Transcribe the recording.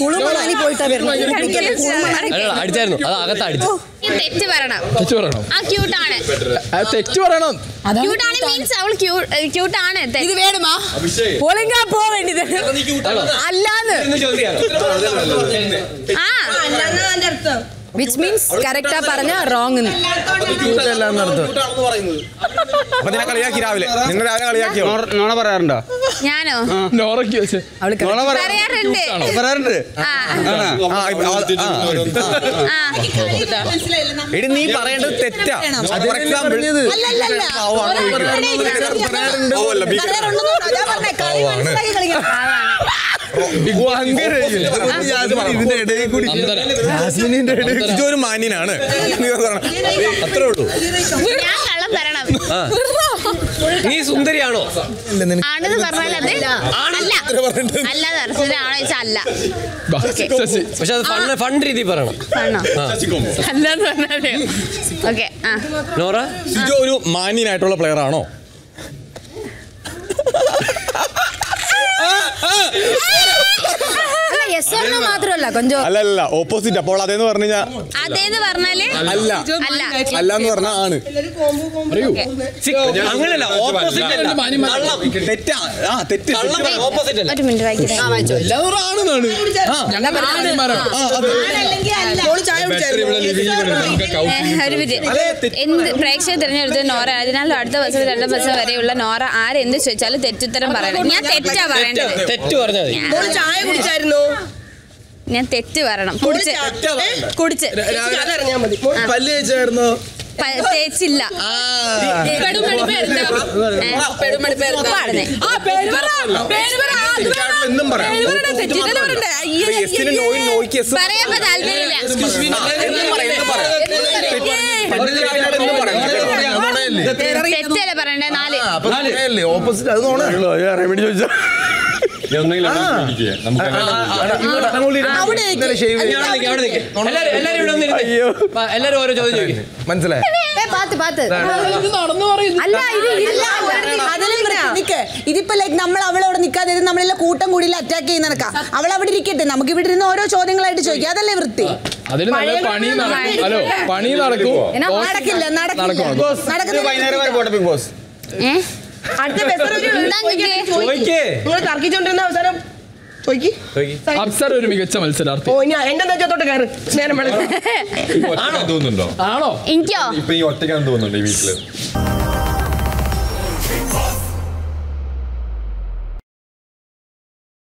കുളുമണാലി പോയിട്ടാ വരുന്നത് എനിക്കല്ലേ കുളുമണാലി അല്ല, അടിച്ചായിരുന്നു അത് അകത്ത് അടിച്ചു തെറ്റ് പറയണം തെറ്റ് പറയണം ആ ക്യൂട്ടാണ് ആ, തെറ്റ് പറയണം ക്യൂട്ടാണ് മീൻസ് അവൾ ക്യൂട്ടാണ് ഇത് വേണമാ ഒളിങ്കാ പോക വേണ്ടിയത് അല്ലാന്ന് ആ വിച്ച് മീൻസ് കറക്റ്റാ പറഞ്ഞ റോങ് അപ്പൊ നിന്നെ കളിയാക്കി രാവിലെ നിങ്ങൾ രാവിലെ കളിയാക്കിയോ നോണ പറയാറുണ്ടോ ഞാനോ നോറയ്ക്ക് വെച്ച് അവള് നോണ പറയാറുണ്ട് പറയാറുണ്ട് ആ ആണോ? ആ, ഇപ്പ- ആ, ആ, ആ എടി നീ പറയേണ്ടത് തെറ്റാ ഫോർ എക്സാമ്പിൾ ഇതിന്റെ ഇടയിൽ കൂടി ജാസ്മിനിന്റെ ഇടയിൽ കൂടി. ഇതൊരു മാന്യനാണ് നീ പറയണം. അത്രേ ഉള്ളൂ ഞാൻ കള്ളം പറയണം നീ സുന്ദരിയാണോ ആണെന്ന് പറഞ്ഞാൽ അത് അല്ല അല്ലാതെ ആണോ ചോദിച്ചാൽ അല്ല ബാ, ശശി പക്ഷെ അത് ഫണ്ട് ഫണ്ട് രീതി പറയണം ആണോ അല്ലാന്ന് പറഞ്ഞാല് ഓക്കെ ആ നോറ സിജോ ഒരു മാന്യനായിട്ടുള്ള പ്ലെയർ ആണോ യെസ് ഓർണോ മാത്രമല്ല കൊഞ്ചോ അല്ലല്ല ഓപ്പോസിറ്റ് അപ്പോൾ അതേന്ന് പറഞ്ഞു കഴിഞ്ഞാൽ അതേന്ന് പറഞ്ഞാല് അല്ല അല്ല അല്ല എന്ന് പറഞ്ഞാൽ ആണ് അങ്ങനല്ല ഓപ്പോസിറ്റ് അല്ല കള്ളം തെറ്റാ ആ തെറ്റ് കള്ളം ഓപ്പോസിറ്റ് അല്ല ഒരു മിനിറ്റ് വായിക്കട്ടെ എല്ലാവരും ആണെന്നാണ് ഞങ്ങൾ മാന്യന്മാരാണ് ഏഹ്, ഒരു മിനിറ്റ് എന്ത് പ്രേക്ഷകർ തിരഞ്ഞെടുത്തത് നോറ അതിനാൽ അടുത്ത ദിവസം രണ്ടാം ദിവസം വരെയുള്ള നോറ ആരെന്ത് ചോദിച്ചാലും തെറ്റുത്തരം പറയണം ഞാൻ തെറ്റാ പറയേണ്ടത് തെറ്റ് പറഞ്ഞാൽ മതി ചായ കുടിച്ചായിരുന്നു ഞാൻ തെറ്റ് പറയണം കുടിച്ച് കുടിച്ച് അതറിഞ്ഞാ മതി പല്ല് കഴിച്ചായിരുന്നോ പ- തേച്ചില്ല എന്നും പറയാം എസിന് നോയി നോയ്ക്ക് എസ് പറയാൻ താല്പര്യമില്ല എന്നും പറയാം എന്നും പറയാം എന്നും പറയാം തെറ്റല്ലേ പറയണ്ടേ നാല് ഓപ്പോസിറ്റ് അത് നോണല്ലോ റെമഡി ചോദിച്ചാ അവിടെ നിക്ക്, അവിടെ നിക്ക്. എല്ലാരും എല്ലാരും ഇവിടെ വന്നിരുന്നേ. വാ, എല്ലാരും ഓരോ ചോദ്യം ചോദിക്കും മനസ്സിലായി പാത്ത് പാത്ത് അല്ല ഇത് ഇല്ല അതിലും നിക്ക് ഇതിപ്പോ ലൈക്ക് നമ്മൾ അവളവിടെ നിൽക്കാതെ നമ്മളെല്ലാം കൂട്ടം കൂടിയിൽ അറ്റാക്ക് ചെയ്യുന്നനക്കാ അവൾ അവിടെ ഇരിക്കട്ടെ നമുക്ക് ഇവിടെ ഇരുന്ന് ഓരോ ചോദ്യങ്ങളായിട്ട് ചോദിക്കാം അതല്ലേ വൃത്തി അതിൽ നല്ല പണി നടക്കും ഹലോ പണി നടക്കും എന്നാ ബോസ് നടക്കില്ല നടക്കില്ല നടക്കുന്നില്ല. വൈകുന്നേരം വരെ പോട്ടെ ബിഗ് ബോസ് ഏഹ് അടുത്ത ബസ് എന്താ ഇങ്ങക്ക്? ചോദിക്കേ നിങ്ങൾ തർക്കിച്ചോണ്ടിരുന്ന അവസാനം ചോയ്ക്ക് അപ്സര ഒരു മികച്ച മത്സരാർത്ഥി ഓ ഞാൻ എന്റെ നെഞ്ചത്തോട്ട് കയറ് നേരം വെളുക്കും തോന്നുന്നുണ്ടോ ആണോ എനിക്കോ ഇപ്പൊ ഈ ഒറ്റയ്ക്കാന്ന് തോന്നുന്നുണ്ട് ഈ വീട്ടില്